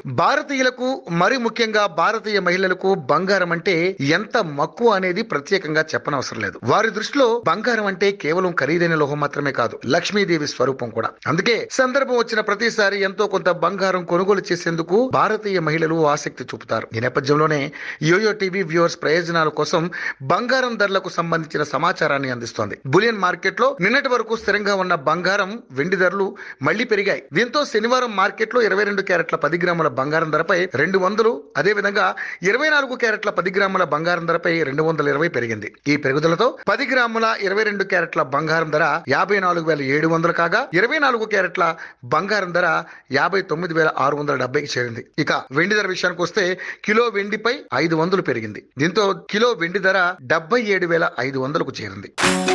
భారతీయులకు మరి ముఖ్యంగా భారతీయ మహిళలకు బంగారం అంటే ఎంత మక్కువ అనేది ప్రత్యేకంగా చెప్పనవసరం లేదు వారి దృష్టిలో బంగారం అంటే కేవలం ఖరీదైన లోహం మాత్రమే కాదు లక్ష్మీదేవి స్వరూపం కూడా అందుకే సందర్భం వచ్చిన ప్రతిసారి ఎంతో కొంత బంగారం కొనుగోలు చేసేందుకు భారతీయ మహిళలు ఆసక్తి చూపుతారు ఈ నేపథ్యంలోనే యోయో టీవీ వ్యూవర్స్ ప్రయోజనాల కోసం బంగారం ధరలకు సంబంధించిన సమాచారాన్ని అందిస్తోంది బులియన్ మార్కెట్ లో నిన్నటి వరకు స్థిరంగా ఉన్న బంగారం వెండి ధరలు మళ్లీ పెరిగాయి దీంతో శనివారం మార్కెట్ లో ఇరవై రెండు క్యారెట్ల పది గ్రాముల బంగారం ధరపై రెండు వందలు అదే విధంగా ఇరవై నాలుగు క్యారెట్ల పది గ్రాముల బంగారం ధరపై రెండు వందల ఇరవై పెరిగింది ఈ పెరుగుదలతో పది గ్రాముల ఇరవై రెండు క్యారెట్ల బంగారం ధర యాభై నాలుగు వేల ఏడు వందలు కాగా ఇరవై నాలుగు క్యారెట్ల బంగారం ధర యాభై తొమ్మిది వేల ఆరు వందల డెబ్బైకి చేరింది ఇక వెండి ధర విషయానికి వస్తే కిలో వెండిపై ఐదు వందలు పెరిగింది దీంతో కిలో వెండి ధర డెబ్బై ఏడు వేల ఐదు వందలకు చేరింది